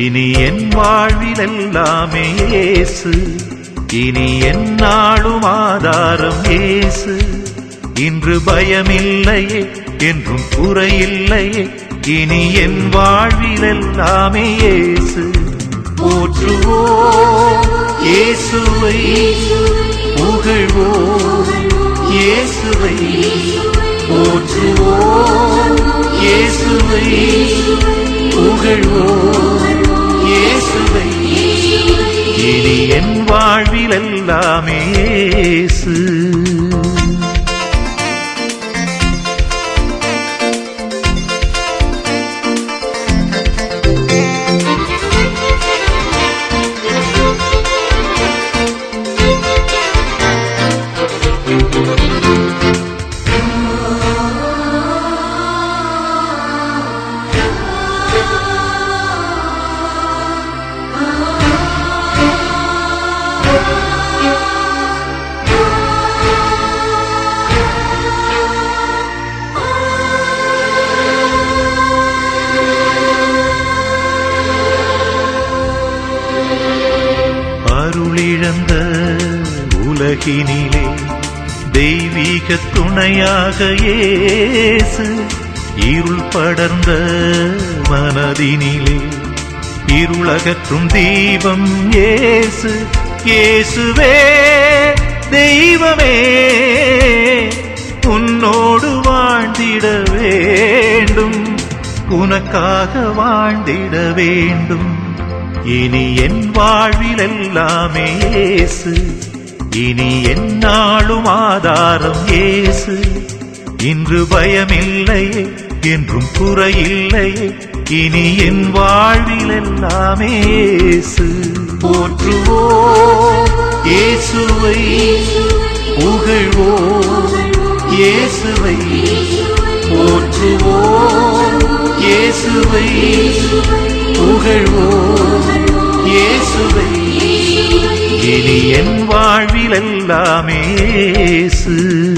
இனி என் வாழ்வில் எல்லாமே இயேசு இனி என் நாளும் ஆதாரம் இயேசு இன்று பயமில்லையே என்றும் குறையில்லையே இனி என் வாழ்வில் எல்லாமே இயேசு போற்றுவோம் இயேசுவை புகழ்வோம் இயேசுவை போற்றுவோம் இயேசுவை புகழ்வோம் இயேசுவை இனி என் வாழ்வில் எல்லாமே இயேசு அருளிழந்த உலகினிலே தெய்வீக துணையாக இயேசு இருள் படர்ந்த மனதினிலே இருளகற்றும் தீபம் இயேசு இயேசுவே தெய்வமே உன்னோடு வாழ்ந்திட வேண்டும் உனக்காக வாழ்ந்திட வேண்டும் இனி என் வாழ்வில் எல்லாமே இயேசு இனி என் நாளும் ஆதாரம் இயேசு இன்று பயமில்லையே என்றும் குறையில்லையே இனி என் வாழ்வில் எல்லாமே இயேசு போற்றுவோம் இயேசுவை புகழ்வோம் இயேசுவை போற்றுவோம் இயேசுவை புகழ்வோம் இயேசுவை இனி என் வாழ்வில் எல்லாமே இயேசு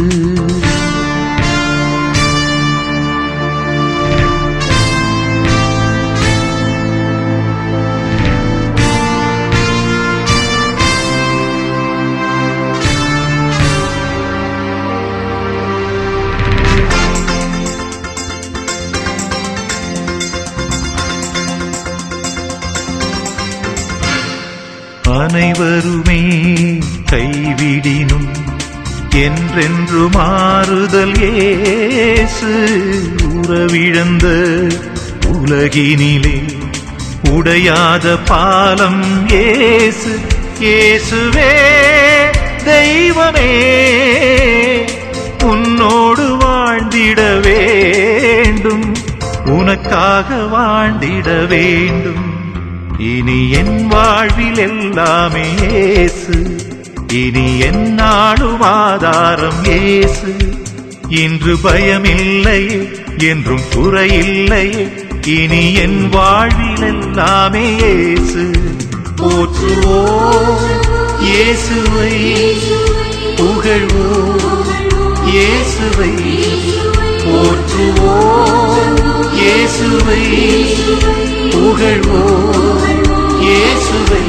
அனைவருமே கைவிடினும் என்றென்று மாறுதல் ஏசு உறவிழந்த உலகினிலே உடையாத பாலம் ஏசு இயேசுவே தெய்வமே உன்னோடு வாழ்ந்திட வேண்டும் உனக்காக வாழ்ந்திட வேண்டும் இனி என் வாழ்வில் எல்லாமே இயேசு இனி என் நாளும் ஆதாரம் இயேசு இன்று பயமில்லையே என்றும் குறையில்லையே இனி என் வாழ்வில் எல்லாமே இயேசு போற்றுவோம் இயேசுவை புகழ்வோம் இயேசுவை போற்றுவோம் இயேசுவை புகழ்வோம் இயேசுவை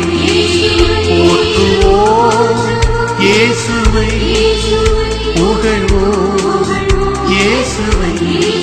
போற்றுவோம் இயேசுவை புகழ்வோம் இயேசுவை